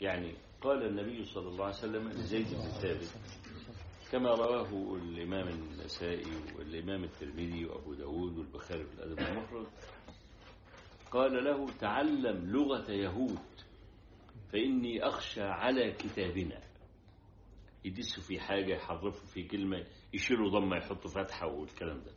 يعني قال النبي صلى الله عليه وسلم لزيد بن ثابت كما رواه الإمام النسائي والإمام الترمذي وأبو داود والبخاري في الأدب المفرد قال له تعلم لغة يهود فإني أخشى على كتابنا يدسوا في حاجة يحرفوا في كلمة يشيلوا ضمة يحطوا فتحة والكلام ده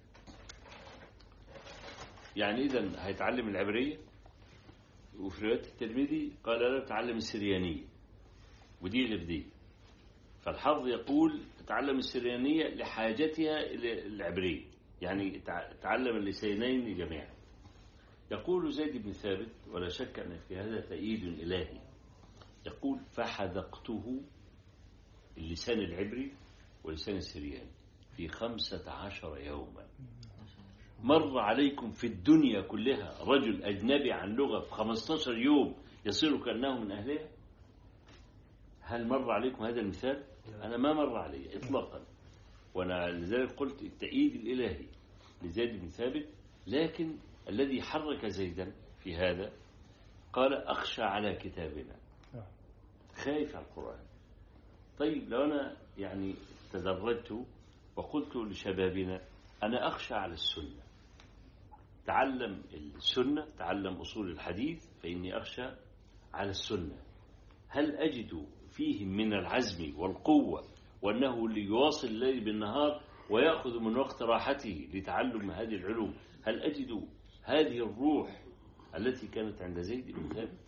يعني إذا هيتعلم العبرية وفي رواية الترمذي قال له تعلم السريانية ودي غير دي فالحظ يقول تعلم السريانية لحاجتها إلى العبرية يعني تعلم اللسانين جميعا يقول زيد بن ثابت ولا شك أن في هذا تأييد إلهي يقول فحذقته اللسان العبري واللسان السرياني في خمسة عشر يوما مر عليكم في الدنيا كلها رجل أجنبي عن لغة في 15 يوم يصير كأنه من أهلها هل مر عليكم هذا المثال أنا ما مر علي إطلاقا وأنا لذلك قلت التأييد الإلهي لزيد بن ثابت لكن الذي حرك زيدا في هذا قال أخشى على كتابنا خايف على القرآن طيب لو أنا يعني تدرجت وقلت لشبابنا أنا أخشى على السنة تعلم السنة تعلم أصول الحديث فإني أخشى على السنة هل أجد فيهم من العزم والقوة وأنه ليواصل الليل بالنهار ويأخذ من وقت راحته لتعلم هذه العلوم هل أجد هذه الروح التي كانت عند زيد بن ثابت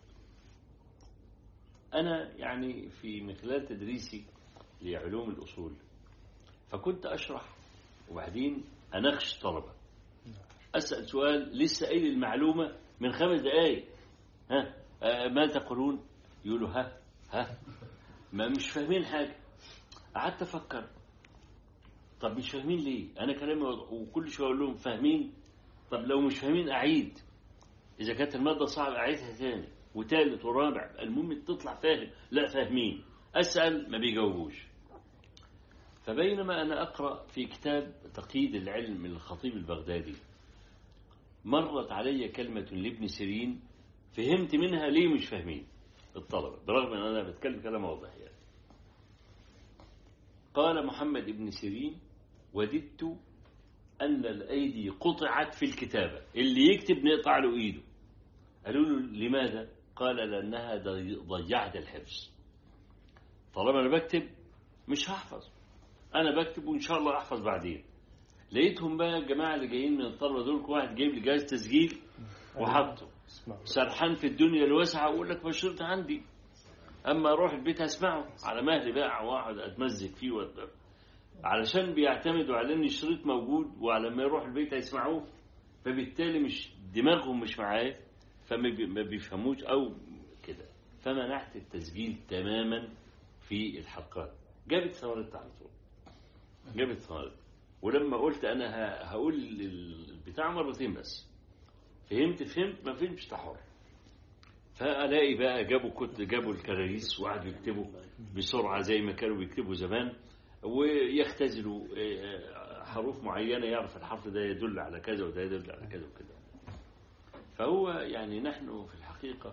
أنا يعني في من خلال تدريسي لعلوم الأصول فكنت أشرح وبعدين أناقش طلبة أسأل سؤال لسه قايل المعلومة من خمس دقايق ها آه ما تقولون يقولوا ها ها ما مش فاهمين حاجة قعدت أفكر طب مش فاهمين ليه أنا كلامي وكل شوية أقول لهم فاهمين طب لو مش فاهمين أعيد إذا كانت المادة صعبة أعيدها ثاني وثالث ورابع المهم تطلع فاهم لا فاهمين أسأل ما بيجاوبوش فبينما أنا أقرأ في كتاب تقييد العلم من الخطيب البغدادي مرت علي كلمة لابن سيرين فهمت منها ليه مش فاهمين الطلبة برغم أن أنا بتكلم كلام واضح يعني قال محمد ابن سيرين وددت أن الأيدي قطعت في الكتابة اللي يكتب نقطع له إيده قالوا له لماذا قال لأنها ضيعت الحفظ طالما أنا بكتب مش هحفظ أنا بكتب وإن شاء الله أحفظ بعدين لقيتهم بقى الجماعة اللي جايين من الطلبة دول كل واحد جايب لي جهاز تسجيل وحطه سرحان في الدنيا الواسعة وأقول لك بشرت عندي أما أروح البيت أسمعه على مهلي بقى واقعد أتمزج فيه وأدر. علشان بيعتمدوا على ان الشريط موجود وعلى ما يروح البيت هيسمعوه فبالتالي مش دماغهم مش معايا فما بيفهموش او كده فمنعت التسجيل تماما في الحلقات جابت ثمرتها على طول جابت ثمرتها ولما قلت انا هقول البتاع مرتين بس فهمت فهمت ما فهمتش تحر فالاقي بقى جابوا كتب جابوا الكراريس وقعدوا يكتبوا بسرعه زي ما كانوا بيكتبوا زمان ويختزلوا حروف معينة يعرف الحرف ده يدل على كذا وده يدل على كذا وكذا فهو يعني نحن في الحقيقة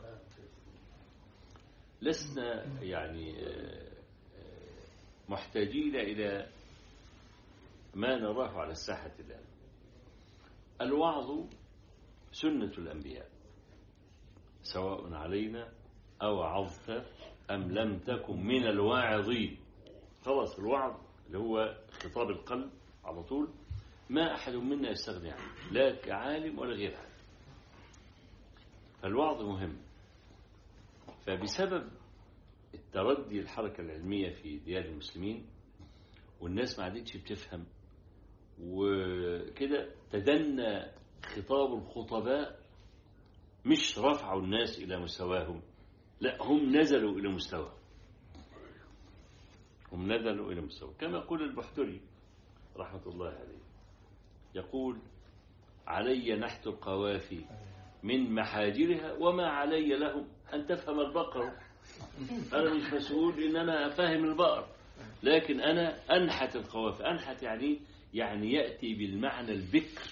لسنا يعني محتاجين إلى ما نراه على الساحة الآن الوعظ سنة الأنبياء سواء علينا أو عظت أم لم تكن من الواعظين خلاص الوعظ اللي هو خطاب القلب على طول ما أحد منا يستغني عنه لا كعالم ولا غير عالم فالوعظ مهم فبسبب التردي الحركة العلمية في ديار المسلمين والناس ما عادتش بتفهم وكده تدنى خطاب الخطباء مش رفعوا الناس إلى مستواهم لا هم نزلوا إلى مستواهم هم نزلوا إلى مستوى كما يقول البحتري رحمة الله عليه يقول علي نحت القوافي من محاجرها وما علي لهم أن تفهم البقر أنا مش مسؤول إن أنا أفهم البقر لكن أنا أنحت القوافي أنحت يعني يعني يأتي بالمعنى البكر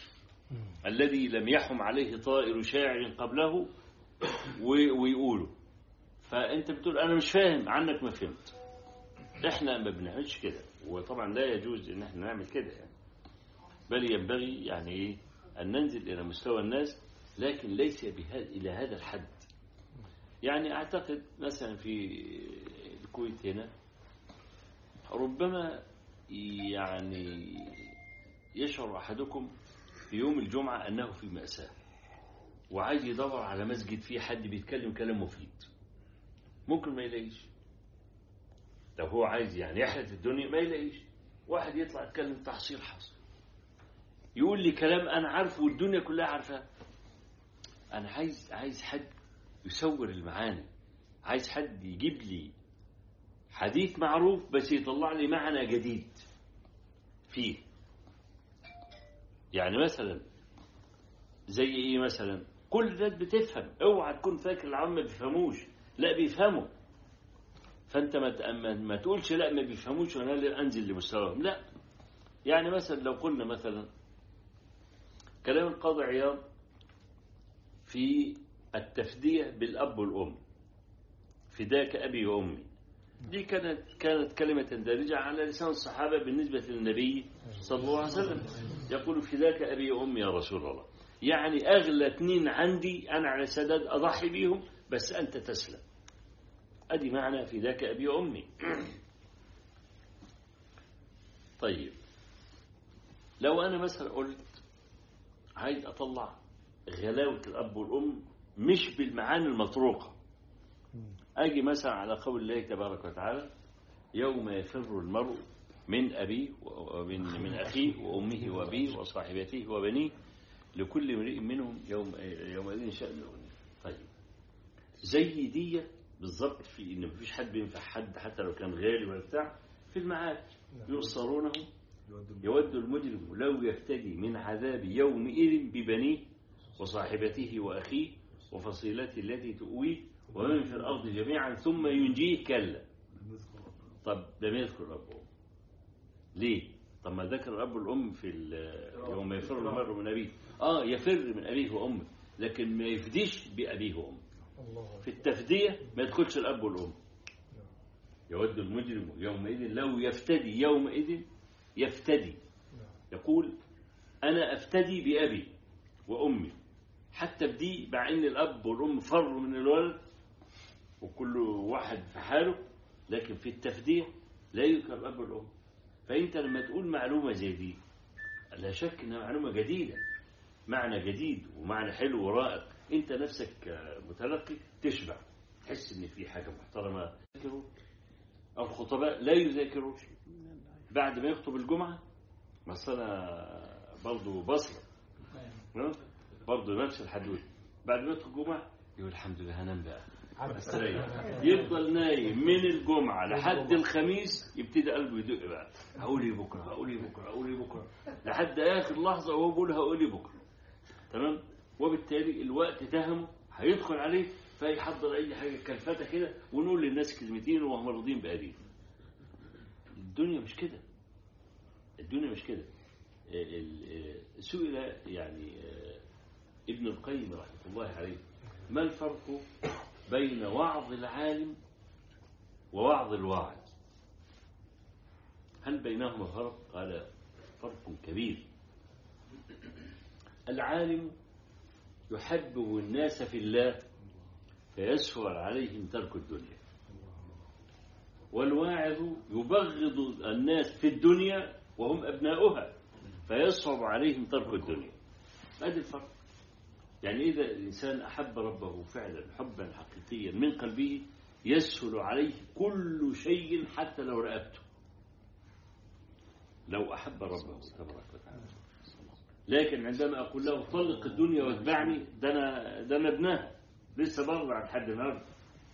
الذي لم يحم عليه طائر شاعر قبله ويقوله فانت بتقول انا مش فاهم عنك ما فهمت احنا ما بنعملش كده وطبعا لا يجوز ان احنا نعمل كده يعني بل ينبغي يعني ايه ان ننزل الى مستوى الناس لكن ليس بهذا الى هذا الحد يعني اعتقد مثلا في الكويت هنا ربما يعني يشعر احدكم في يوم الجمعه انه في ماساه وعايز يدور على مسجد فيه حد بيتكلم كلام مفيد ممكن ما يلاقيش لو هو عايز يعني يحرق الدنيا ما يلاقيش واحد يطلع يتكلم تحصيل حاصل يقول لي كلام انا عارفه والدنيا كلها عارفاه انا عايز عايز حد يصور المعاني عايز حد يجيب لي حديث معروف بس يطلع لي معنى جديد فيه يعني مثلا زي ايه مثلا كل الناس بتفهم اوعى تكون فاكر العام ما بيفهموش لا بيفهموا فانت ما ما تقولش لا ما بيفهموش وانا انزل لمستواهم لا يعني مثلا لو قلنا مثلا كلام القاضي عياض في التفدية بالأب والأم فداك أبي وأمي دي كانت كانت كلمة دارجة على لسان الصحابة بالنسبة للنبي صلى الله عليه وسلم يقول فداك أبي وأمي يا رسول الله يعني أغلى اثنين عندي أنا على سداد أضحي بيهم بس أنت تسلم أدي معنى فداك أبي وأمي طيب لو أنا مثلا قلت عايز أطلع غلاوة الأب والأم مش بالمعاني المطروقة أجي مثلا على قول الله تبارك وتعالى يوم يفر المرء من أبيه ومن من أخيه وأمه وأبيه وصاحبته وبنيه لكل امرئ منهم يوم يومئذ شأن طيب زي دي بالظبط في إن مفيش حد بينفع حد حتى لو كان غالي ولا بتاع في المعاد يبصرونه يود المجرم لو يفتدي من عذاب يومئذ ببنيه وصاحبته وأخيه وفصيلته التي تؤويه ومن في الأرض جميعا ثم ينجيه كلا طب لم يذكر الأب والأم ليه؟ طب ما ذكر الأب والأم في يوم يفر المرء من أبيه آه يفر من أبيه وأمه لكن ما يفديش بأبيه وأمه في التفدية ما يدخلش الأب والأم يود المجرم يومئذ لو يفتدي يومئذ يفتدي يقول أنا أفتدي بأبي وأمي حتى بدي مع ان الاب والام فروا من الولد وكل واحد في حاله لكن في التفدية لا يذكر الاب والام فانت لما تقول معلومه زي دي لا شك انها معلومه جديده معنى جديد ومعنى حلو ورائق انت نفسك متلقي تشبع تحس ان في حاجه محترمه الخطباء لا يذاكرون بعد ما يخطب الجمعه بس انا برضه بصره برضه نفس الحدود بعد ما يدخل الجمعة يقول الحمد لله هنام بقى استريح يفضل نايم من الجمعة لحد الخميس يبتدي قلبه يدق بقى هقول ايه بكرة هقول ايه بكرة هقول ايه بكرة لحد آخر لحظة وهو بيقول هقول ايه بكرة تمام وبالتالي الوقت تهمه هيدخل عليه فيحضر أي حاجة كلفتة كده ونقول للناس كلمتين وهم راضيين بقليل الدنيا مش كده الدنيا مش كده سئل يعني ابن القيم رحمه الله عليه ما الفرق بين وعظ العالم ووعظ الواعظ هل بينهما فرق قال فرق كبير العالم يحبب الناس في الله فيسهل عليهم ترك الدنيا والواعظ يبغض الناس في الدنيا وهم أبناؤها فيصعب عليهم ترك الدنيا هذا الفرق يعني إذا الإنسان أحب ربه فعلا حبا حقيقيا من قلبه يسهل عليه كل شيء حتى لو رأبته لو أحب ربه تبارك وتعالى لكن عندما أقول له طلق الدنيا واتبعني ده أنا ده أنا ابنها لسه برضه عن حد النهارده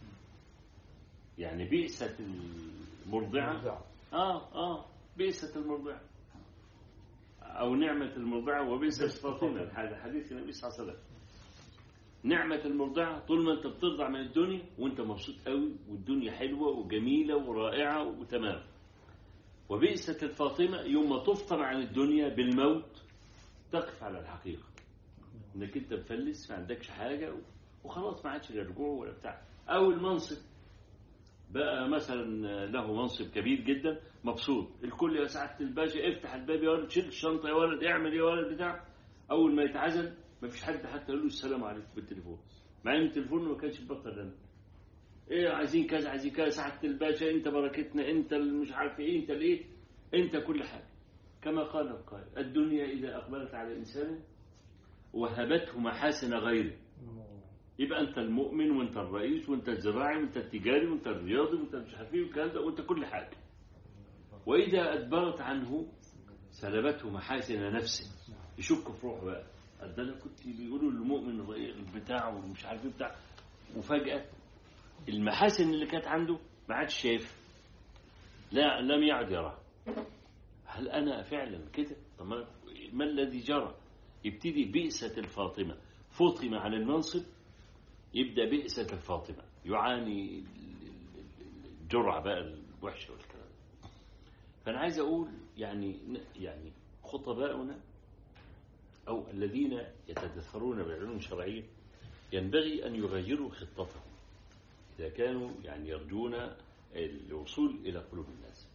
يعني بئست المرضعة آه آه بئست المرضعة أو نعمة المرضعة وبئست فاطمة هذا حديث النبي صلى الله عليه وسلم نعمة المرضعة طول ما أنت بترضع من الدنيا وأنت مبسوط قوي والدنيا حلوة وجميلة ورائعة وتمام وبئست الفاطمة يوم ما تفطر عن الدنيا بالموت تقف على الحقيقة انك انت مفلس ما عندكش حاجة وخلاص ما عادش لا رجوع ولا بتاع أو المنصب بقى مثلا له منصب كبير جدا مبسوط الكل يا سعادة الباشا افتح الباب يا ولد شيل الشنطة يا ولد اعمل يا ولد بتاع أول ما يتعزل ما فيش حد حتى يقول له السلام عليكم بالتليفون مع ان التليفون ما كانش بيبطل رن ايه عايزين كذا عايزين كذا سعادة الباشا انت بركتنا انت مش عارف ايه انت الايه انت كل حاجة كما قال القائل الدنيا إذا أقبلت على إنسان وهبته محاسن غيره يبقى أنت المؤمن وأنت الرئيس وأنت الزراعي وأنت التجاري وأنت الرياضي وأنت مش عارف ايه والكلام ده وأنت كل حاجة وإذا أدبرت عنه سلبته محاسن نفسه يشك في روحه بقى ده أنا كنت بيقولوا للمؤمن البتاع ومش عارف ايه بتاع وفجأة المحاسن اللي كانت عنده ما عادش شايف لا لم يعد يراها هل أنا فعلا كده طب ما ما الذي جرى يبتدي بئسة الفاطمة فطم عن المنصب يبدأ بئسة الفاطمة يعاني الجرعة بقى الوحشة والكلام فأنا عايز أقول يعني يعني خطباؤنا أو الذين يتدثرون بالعلوم الشرعية ينبغي أن يغيروا خطتهم إذا كانوا يعني يرجون الوصول إلى قلوب الناس